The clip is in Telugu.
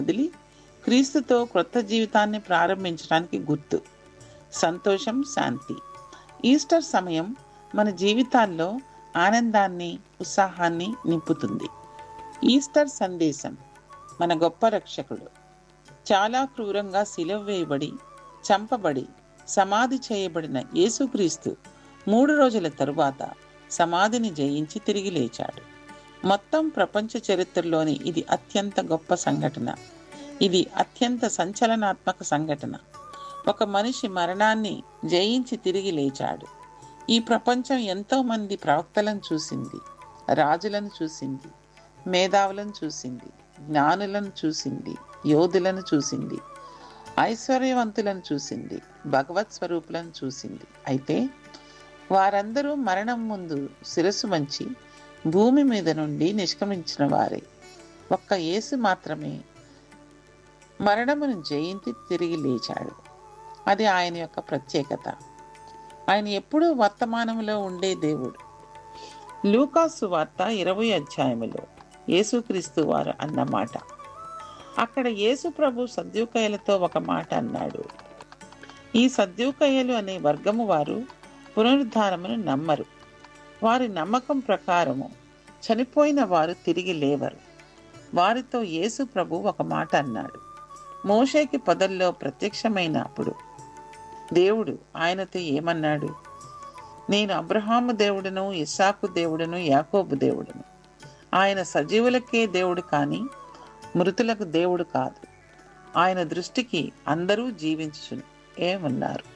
వదిలి క్రీస్తుతో క్రొత్త జీవితాన్ని ప్రారంభించడానికి గుర్తు సంతోషం శాంతి ఈస్టర్ సమయం మన జీవితాల్లో ఆనందాన్ని ఉత్సాహాన్ని నింపుతుంది ఈస్టర్ సందేశం మన గొప్ప రక్షకుడు చాలా క్రూరంగా సిలువ వేయబడి చంపబడి సమాధి చేయబడిన యేసుక్రీస్తు మూడు రోజుల తరువాత సమాధిని జయించి తిరిగి లేచాడు మొత్తం ప్రపంచ చరిత్రలోని ఇది అత్యంత గొప్ప సంఘటన ఇది అత్యంత సంచలనాత్మక సంఘటన ఒక మనిషి మరణాన్ని జయించి తిరిగి లేచాడు ఈ ప్రపంచం ఎంతో మంది ప్రవక్తలను చూసింది రాజులను చూసింది మేధావులను చూసింది జ్ఞానులను చూసింది యోధులను చూసింది ఐశ్వర్యవంతులను చూసింది భగవత్ స్వరూపులను చూసింది అయితే వారందరూ మరణం ముందు శిరస్సు వంచి భూమి మీద నుండి నిష్క్రమించిన వారే ఒక్క యేసు మాత్రమే మరణమును జయించి తిరిగి లేచాడు అది ఆయన యొక్క ప్రత్యేకత ఆయన ఎప్పుడూ వర్తమానంలో ఉండే దేవుడు లూకాసు వార్త ఇరవై అధ్యాయములో యేసుక్రీస్తు వారు అన్నమాట అక్కడ యేసు ప్రభు సద్యుకయ్యలతో ఒక మాట అన్నాడు ఈ సద్యుకయ్యలు అనే వర్గము వారు పునరుద్ధారమును నమ్మరు వారి నమ్మకం ప్రకారము చనిపోయిన వారు తిరిగి లేవరు వారితో యేసు ప్రభు ఒక మాట అన్నాడు మోషేకి పొదల్లో ప్రత్యక్షమైనప్పుడు దేవుడు ఆయనతో ఏమన్నాడు నేను అబ్రహాము దేవుడును ఇస్సాకు దేవుడును యాకోబు దేవుడును ఆయన సజీవులకే దేవుడు కానీ మృతులకు దేవుడు కాదు ఆయన దృష్టికి అందరూ జీవించును ఏమన్నారు